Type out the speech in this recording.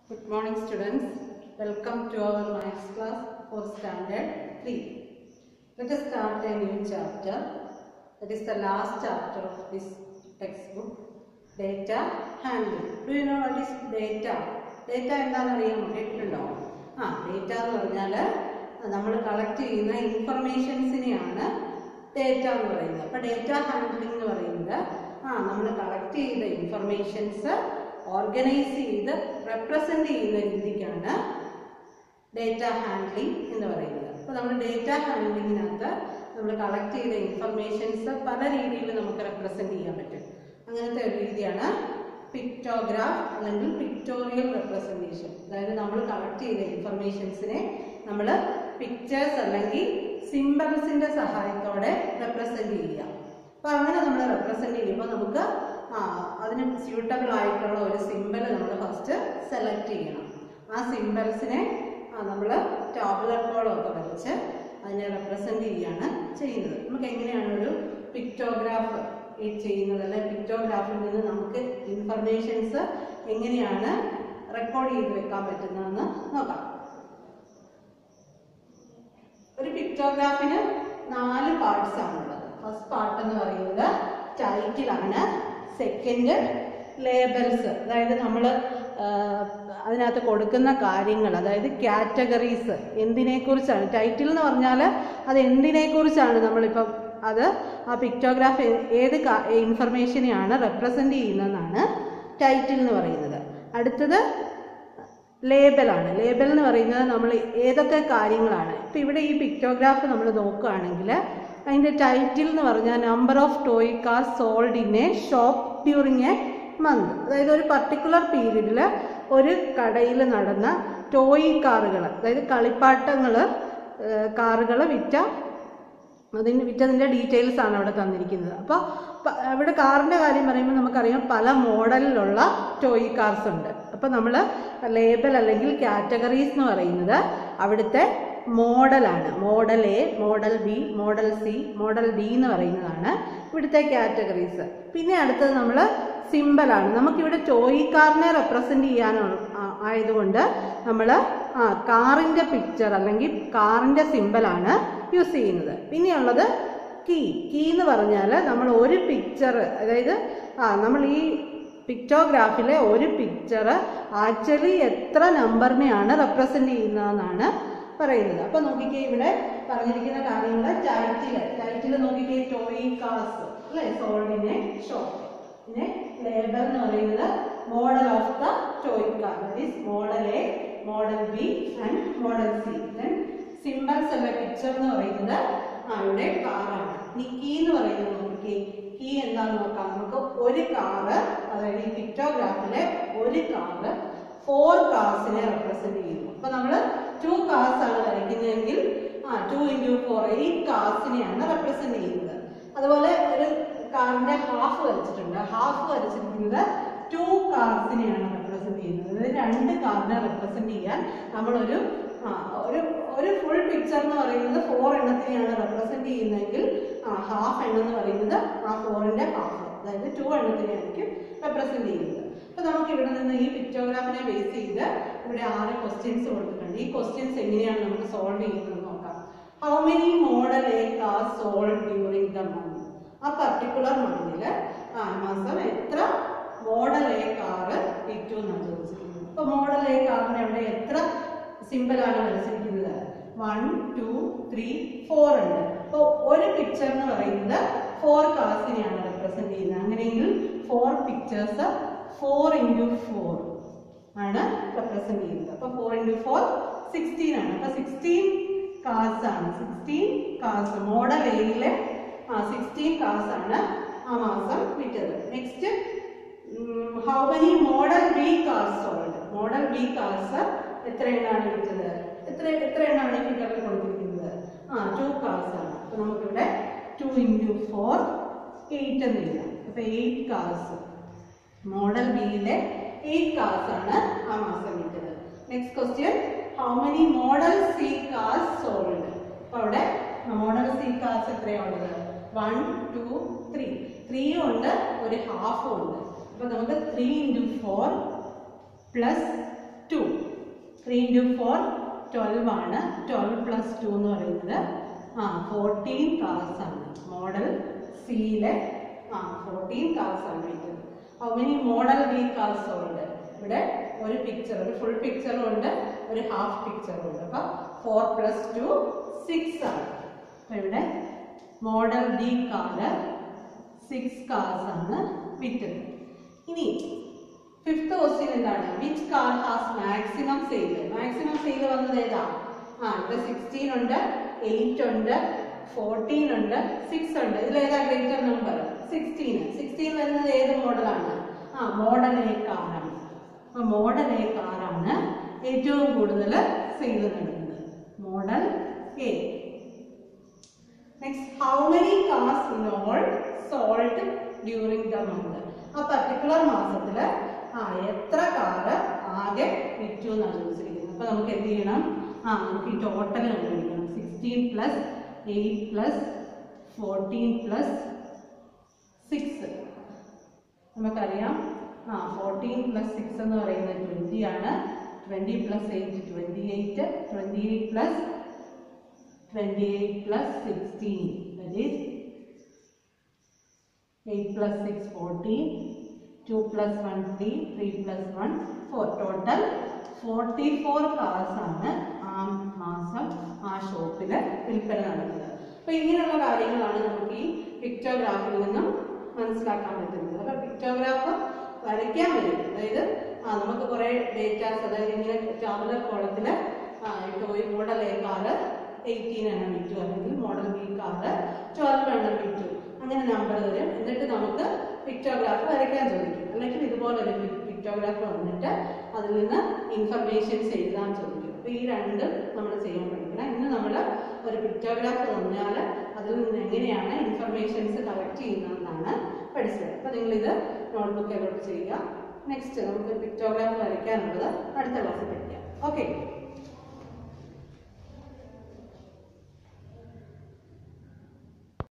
Good morning students. Welcome to our maths class for standard 3. Let us start a new chapter. That is the last chapter of this textbook. Data handling. Do you know what is data? Data എന്താണെന്ന് അറിയാമോ കേട്ടിട്ടുണ്ടോ ആ data എന്ന് പറഞ്ഞാൽ നമ്മൾ collect ചെയ്യുന്ന ഇൻഫർമേഷൻസിനെയാണ് data എന്ന് പറയുന്നത് അപ്പോൾ ഡേറ്റ ഹാൻഡ്ലിംഗ് എന്ന് പറയുന്നത് ആ നമ്മൾ കളക്ട് ചെയ്ത ഇൻഫർമേഷൻസ് ഓർഗനൈസ് ചെയ്ത് റെപ്രസെന്റ് ചെയ്യുന്ന രീതിക്കാണ് ഡേറ്റ ഹാൻഡ്ലിംഗ് എന്ന് പറയുന്നത് അപ്പോൾ നമ്മൾ ഡേറ്റ ഹാൻഡ്ലിങ്ങിനകത്ത് നമ്മൾ കളക്ട് ചെയ്ത ഇൻഫർമേഷൻസ് പല രീതിയിൽ നമുക്ക് റെപ്രസെന്റ് ചെയ്യാൻ പറ്റും അങ്ങനത്തെ ഒരു രീതിയാണ് പിക്ടോഗ്രാഫ് അല്ലെങ്കിൽ പിക്ടോറിയൽ റെപ്രസെൻറ്റേഷൻ അതായത് നമ്മൾ കളക്ട് ചെയ്ത ഇൻഫർമേഷൻസിനെ നമ്മൾ പിക്ചേഴ്സ് അല്ലെങ്കിൽ സിംബൽസിന്റെ സഹായത്തോടെ റെപ്രസെന്റ് ചെയ്യുക അപ്പോൾ അങ്ങനെ നമ്മൾ റെപ്രസെന്റ് ചെയ്യുമ്പോൾ നമുക്ക് ആ അതിന് സ്യൂട്ടബിൾ ആയിട്ടുള്ള ഒരു സിമ്പൽ നമ്മൾ ഫസ്റ്റ് സെലക്ട് ചെയ്യണം ആ സിംബൽസിനെ നമ്മൾ ടാബുലർ കോളമൊക്കെ വരച്ച് അതിനെ റെപ്രസെന്റ് ചെയ്യുകയാണ് ചെയ്യുന്നത് നമുക്ക് എങ്ങനെയാണ് ഒരു പിക്ടോഗ്രാഫ് ചെയ്യുന്നത് അല്ലെ പിക്ടോഗ്രാഫിൽ നിന്ന് നമുക്ക് ഇൻഫർമേഷൻസ് എങ്ങനെയാണ് റെക്കോർഡ് ചെയ്ത് വെക്കാൻ പറ്റുന്നതെന്ന് നോക്കാം ഒരു പിക്ടോഗ്രാഫിന് നാല് പാർട്സ് ആണുള്ളത് ഫസ്റ്റ് പാർട്ട് എന്ന് പറയുന്നത് ടൈറ്റിലാണ് സെക്കൻഡ് ലേബൽസ് അതായത് നമ്മൾ അതിനകത്ത് കൊടുക്കുന്ന കാര്യങ്ങൾ അതായത് കാറ്റഗറീസ് എന്തിനെക്കുറിച്ചാണ് ടൈറ്റിൽ എന്ന് പറഞ്ഞാൽ അത് എന്തിനെക്കുറിച്ചാണ് നമ്മളിപ്പം അത് ആ പിക്ടോഗ്രാഫ് ഏത് ഇൻഫർമേഷനെയാണ് റെപ്രസെൻ്റ് ചെയ്യുന്നതെന്നാണ് ടൈറ്റിൽ എന്ന് പറയുന്നത് അടുത്തത് ലേബലാണ് ലേബൽ എന്ന് പറയുന്നത് നമ്മൾ ഏതൊക്കെ കാര്യങ്ങളാണ് ഇപ്പം ഇവിടെ ഈ പിക്ടോഗ്രാഫ് നമ്മൾ നോക്കുകയാണെങ്കിൽ അതിൻ്റെ ടൈറ്റിൽ എന്ന് പറഞ്ഞാൽ number of toy car sold in a shop during a month അതായത് ഒരു പർട്ടിക്കുലർ പീരീഡിൽ ഒരു കടയിൽ നടന്ന ടോയ് കാറുകൾ അതായത് കളിപ്പാട്ടങ്ങൾ കാറുകൾ വിറ്റ അതിന് വിറ്റതിൻ്റെ ഡീറ്റെയിൽസ് ആണ് അവിടെ തന്നിരിക്കുന്നത് അപ്പോൾ ഇവിടെ കാറിൻ്റെ കാര്യം പറയുമ്പോൾ നമുക്കറിയാം പല മോഡലിലുള്ള ടോയ് കാർസ് ഉണ്ട് അപ്പോൾ നമ്മൾ ലേബൽ അല്ലെങ്കിൽ കാറ്റഗറീസ് എന്ന് പറയുന്നത് അവിടുത്തെ മോഡലാണ് model A model B model C model D എന്ന് പറയുന്നതാണ് ഇവിടുത്തെ കാറ്റഗറീസ് പിന്നെ അടുത്തത് നമ്മൾ സിമ്പിളാണ് നമുക്കിവിടെ ടോയ് കാറിനെ റെപ്രസെൻ്റ് ചെയ്യാനുള്ള ആയതുകൊണ്ട് നമ്മൾ ആ കാറിൻ്റെ പിക്ചർ അല്ലെങ്കിൽ കാറിൻ്റെ സിമ്പിളാണ് യൂസ് ചെയ്യുന്നത് പിന്നെയുള്ളത് കീ കീ എന്ന് പറഞ്ഞാൽ നമ്മൾ ഒരു പിക്ചർ അതായത് ആ നമ്മൾ ഈ പിക്ടോഗ്രാഫിലെ ഒരു പിക്ചർ ആക്ച്വലി എത്ര നമ്പറിനെയാണ് റെപ്രസെൻ്റ് ചെയ്യുന്നതെന്നാണ് പറയുന്നത് അപ്പോൾ നോക്കിക്കേ ഇവിടെ പറഞ്ഞിരിക്കുന്ന കാര്യങ്ങൾ ടൈറ്റിൽ ടൈറ്റിൽ നോക്കിക്കേ ടോയ് കാർസ് അല്ലേ സോൾഡിനെ ഷോപ്പ് പിന്നെ ലേബൽ എന്ന് പറയുന്നത് model of the toy car that is model A model B and model C then symbols അല്ല പിക്ചർ എന്ന് പറയുന്നത് ആ ഇവിടെ കാറാണ് ഇനി കീ എന്ന് പറയുന്നത് നോക്കിക്കേ കീ എന്താന്ന് നോക്കാം നമുക്ക് ഒരു കാറ് അതായത് ഈ പിക്ടോഗ്രാഫിലെ ഒരു കാറ് ഫോർ കാർസിനെ റെപ്രസെന്റ് ചെയ്യുന്നു അപ്പൊ നമ്മൾ ടു കാർസ് ആണ് വരയ്ക്കുന്നതെങ്കിൽ ആ ടു ഇൻറ്റു ഫോർ എയ്റ്റ് കാർസിനെയാണ് റെപ്രസെന്റ് ചെയ്യുന്നത് അതുപോലെ ഒരു കാറിന്റെ ഹാഫ് വരച്ചിട്ടുണ്ട് ഹാഫ് വരച്ചിരിക്കുന്നത് ടു കാർസിനെയാണ് റെപ്രസെന്റ് ചെയ്യുന്നത് അതായത് രണ്ട് കാറിനെ റെപ്രസെന്റ് ചെയ്യാൻ നമ്മളൊരു ഒരു ഒരു ഫുൾ പിക്ചർ എന്ന് പറയുന്നത് ഫോർ എണ്ണത്തിനെയാണ് റെപ്രസെന്റ് ചെയ്യുന്നതെങ്കിൽ ഹാഫ് എണ്ണം എന്ന് പറയുന്നത് ആ ഫോറിന്റെ ഹാഫ് അതായത് ടു എണ്ണത്തിനെയായിരിക്കും റെപ്രസെന്റ് ചെയ്യുന്നത് അപ്പൊ നമുക്ക് ഇവിടെ നിന്ന് ഈ പിക്ടോഗ്രാഫിനെ ബേസ് ചെയ്ത് ഇവിടെ ആറ് ക്വസ്റ്റ്യൻസ് കൊടുത്തിട്ടുണ്ട് ഈ ക്വസ്റ്റ്യൻസ് എങ്ങനെയാണ് നമുക്ക് സോൾവ് ചെയ്യുന്നത് നോക്കാം how many model A car solve during the month ആ പർട്ടിക്കുലർ മന്തില് ആ മാസം എത്ര മോഡൽ എ കാറ് വിറ്റു എന്നാണ് ചോദിച്ചിരിക്കുന്നത് അപ്പൊ മോഡൽ എ കാറിന് അവിടെ എത്ര സിമ്പിളാണ് വരച്ചിരിക്കുന്നത് വൺ ടു ത്രീ ഫോർ ഉണ്ട് അപ്പോൾ ഒരു പിക്ചർ എന്ന് പറയുന്നത് ഫോർ കാർസിനെയാണ് റെപ്രസെന്റ് ചെയ്യുന്നത് അങ്ങനെയെങ്കിൽ four pictures four into four ആണ് റെപ്രസെന്റ് ചെയ്യുന്നത് അപ്പോൾ ഫോർ ഇൻറ്റു ഫോർ സിക്സ്റ്റീൻ ആണ് അപ്പോൾ സിക്സ്റ്റീൻ കാർസ് ആണ് സിക്സ്റ്റീൻ കാർസ് മോഡൽ എയിലെ ആ സിക്സ്റ്റീൻ കാർസ് ആണ് ആ മാസം വിറ്റത് next how many model B cars sold model B cars എത്ര എണ്ണമാണ് വിറ്റത് എത്ര എത്ര എണ്ണമാണ് ഈ ഫിഗറിൽ കൊടുത്തിരിക്കുന്നത് ആ ടു കാർസ് ആണ് അപ്പൊ നമുക്കിവിടെ ടു ഇൻറ്റു ഫോർ എയ്റ്റ് എന്ന് എഴുതാം അപ്പൊ എയ്റ്റ് കാർസ് മോഡൽ ബിയിലെ എയ്റ്റ് കാർസ് ആണ് ആ മാസം വിറ്റത് next question how many model C cars sold അപ്പൊ അവിടെ മോഡൽ സി കാർസ് എത്രയാണുള്ളത് വൺ ടു ത്രീ ത്രീയും ഉണ്ട് ഒരു ഹാഫും ഉണ്ട് അപ്പൊ നമുക്ക് three into four plus two three into four twelve ആണ് ട്വൽവ് പ്ലസ് ടു എന്ന് പറയുന്നത് ആ ഫോർട്ടീൻ കാർസ് ആണ് മോഡൽ സിയിലെ ആ ഫോർട്ടീൻ കാർസ് ആണ് ഇത് how many model V cars ഉണ്ട് ഇവിടെ ഒരു പിക്ചർ ഒരു ഫുൾ പിക്ചറും ഉണ്ട് ഒരു ഹാഫ് പിക്ചറും ഉണ്ട് അപ്പം ഫോർ പ്ലസ് ടു സിക്സ് ആണ് അപ്പം ഇവിടെ model D car six cars ആണ് വിറ്റത് ഇനി ഫിഫ്ത്ത് ക്വസ്റ്റ്യൻ എന്താണ് which car has maximum sale maximum sale വന്നത് ഏതാ ആ ഇവിടെ സിക്സ്റ്റീൻ ഉണ്ട് എയ്റ്റ് ഉണ്ട് ഫോർട്ടീൻ ഉണ്ട് സിക്സ് ഉണ്ട് ഇതിൽ ഏതാ ഗ്രേറ്റർ നമ്പർ സിക്സ്റ്റീൻ സിക്സ്റ്റീൻ വരുന്നത് ഏത് മോഡലാണ് ആ മോഡൽ എ കാറാണ് അപ്പൊ മോഡൽ എ കാറാണ് ഏറ്റവും കൂടുതൽ സെയിൽ നടക്കുന്നത് model A next how many cars in all sold during the month ആ പർട്ടിക്കുലർ മാസത്തിൽ ആ എത്ര കാറ് ആകെ വിറ്റു എന്നാണ് ചോദിച്ചിരിക്കുന്നത് അപ്പൊ നമുക്ക് എന്ത് ചെയ്യണം ആ നമുക്ക് ഈ ടോട്ടൽ കണ്ടുപിടിക്കണം sixteen plus eight plus fourteen plus six നമുക്കറിയാം ആ ഫോർട്ടീൻ പ്ലസ് സിക്സ് എന്ന് പറയുന്നത് ട്വൻറ്റി ആണ് twenty plus eight twenty eight twenty eight plus 28 plus 16 that is 8 plus 6 14 2 plus 1 3 3 plus 1 4 total 44 cars ആണ് ആ മാസം ആ ഷോപ്പിൽ വിൽപ്പന നടന്നത് അപ്പൊ ഇങ്ങനെയുള്ള കാര്യങ്ങളാണ് നമുക്ക് ഈ പിക്ടോഗ്രാഫിൽ നിന്നും മനസ്സിലാക്കാൻ പറ്റുന്നത് അപ്പൊ പിക്ടോഗ്രാഫ് വരയ്ക്കാൻ വരും അതായത് ആ നമുക്ക് കുറെ ഡേറ്റാസ് അതായത് ഇങ്ങനെ ടാബുലർ കോളത്തിൽ toy model A car eighteen എണ്ണം വിറ്റു അല്ലെങ്കിൽ മോഡൽ ബി കാറ് ട്വൽവ് എണ്ണം വിറ്റു അങ്ങനെ നമ്പർ തരും എന്നിട്ട് നമുക്ക് പിക്ടോഗ്രാഫ് വരയ്ക്കാൻ ചോദിക്കും അല്ലെങ്കിൽ ഇതുപോലെ ഒരു പിക്ടോഗ്രാഫ് വന്നിട്ട് അതിൽ നിന്ന് ഇൻഫർമേഷൻസ് എഴുതാൻ ചോദിക്കും അപ്പൊ ഈ രണ്ടും നമ്മൾ ചെയ്യാൻ പഠിക്കണം ഇന്ന് നമ്മൾ ഒരു പിക്ടോഗ്രാഫ് തന്നാൽ അതിൽ നിന്ന് എങ്ങനെയാണ് ഇൻഫർമേഷൻസ് കളക്ട് ചെയ്യുന്നതെന്നാണ് പഠിച്ചത് അപ്പൊ നിങ്ങൾ ഇത് നോട്ട്ബുക്കിലോട്ട് ചെയ്യുക നെക്സ്റ്റ് നമുക്ക് പിക്ടോഗ്രാഫ് വരയ്ക്കാനുള്ളത് അടുത്ത ക്ലാസ്സിൽ പഠിക്കാം ഓക്കെ